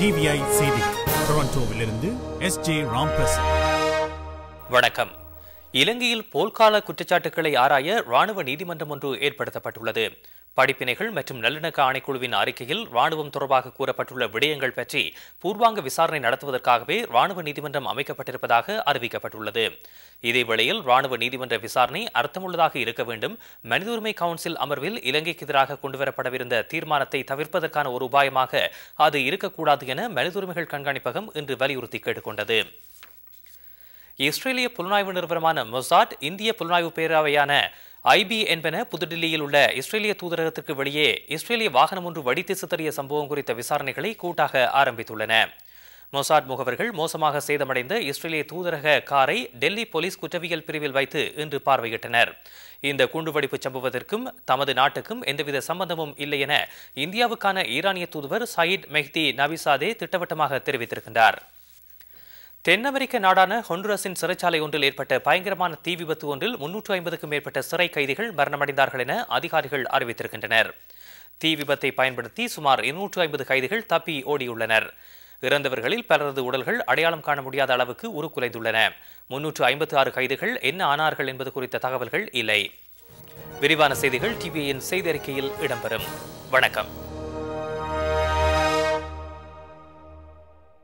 TVI செய்தி டொரண்டோவிலிருந்து S J Ramprasad வணக்கம் இலங்கையில் போர்க்கால குற்றச்சாட்டுகளை ஆராய ராணுவ நீதிமன்றம் ஒன்று ஏற்படுத்தப்பட்டுள்ளது படிப்பினைகள் மற்றும் நல்லிணக்க ஆணைக்குழுவின் அறிக்கையில் ராணுவம் தொடர்பாக கூறப்பட்டுள்ள விடயங்கள் பற்றி பூர்வாங்க விசாரணை நடத்துவதற்காகவே ராணுவ நீதிமன்றம் அமைக்கப்பட்டிருப்பதாக அறிவிக்கப்பட்டுள்ளது இதேவேளையில் ராணுவ நீதிமன்ற விசாரணை அர்த்தமுள்ளதாக இருக்க வேண்டும் மனித உரிமை கவுன்சில் அமர்வில் இலங்கைக்கு எதிராக கொண்டுவரப்படவிருந்த தீர்மானத்தை தவிர்ப்பதற்கான ஒரு உபாயமாக அது இருக்கக்கூடாது என மனித உரிமைகள் கண்காணிப்பகம் இன்று வலியுறுத்தி கேட்டுக்கொண்டது இஸ்ரேலிய புலனாய்வு நிறுவனமான மொசாட் இந்திய புலனாய்வு பேரவையான ஐபி என்பன புதுடில்லியில் உள்ள இஸ்ரேலிய தூதரகத்திற்கு வெளியே இஸ்ரேலிய வாகனம் ஒன்று வெடித்து சித்தறிய சம்பவம் குறித்த விசாரணைகளை கூட்டாக ஆரம்பித்துள்ளன மொசாட் முகவர்கள் மோசமாக சேதமடைந்த இஸ்ரேலிய தூதரக காரை டெல்லி போலீஸ் குற்றவியல் பிரிவில் வைத்து இன்று பார்வையிட்டனர் இந்த குண்டுவெடிப்பு சம்பவத்திற்கும் தமது நாட்டுக்கும் எந்தவித சம்பந்தமும் இல்லை என இந்தியாவுக்கான ஈரானிய தூதுவர் சயீத் மெஹ்தி நபிசாதே திட்டவட்டமாக தெரிவித்திருக்கின்றார் தென் அமெரிக்க நாடான ஹொண்டுரஸின் சிறைச்சாலை ஒன்றில் ஏற்பட்ட பயங்கரமான தீ விபத்து ஒன்றில் முன்னூற்று ஐம்பதுக்கும் மேற்பட்ட சிறை கைதிகள் மரணமடைந்தார்கள் என அதிகாரிகள் அறிவித்திருக்கின்றனர் தீ விபத்தை பயன்படுத்தி சுமார் இருநூற்று ஐம்பது கைதிகள் தப்பி ஓடியுள்ளனர் இறந்தவர்களில் பலரது உடல்கள் அடையாளம் காண முடியாத அளவுக்கு உருக்குலைந்துள்ளன முன்னூற்று ஐம்பத்தி ஆறு கைதிகள் என்ன ஆனார்கள் என்பது குறித்த தகவல்கள் இல்லை விரிவான செய்திகள் டிவியின் செய்தி அறிக்கையில் இடம்பெறும் வணக்கம்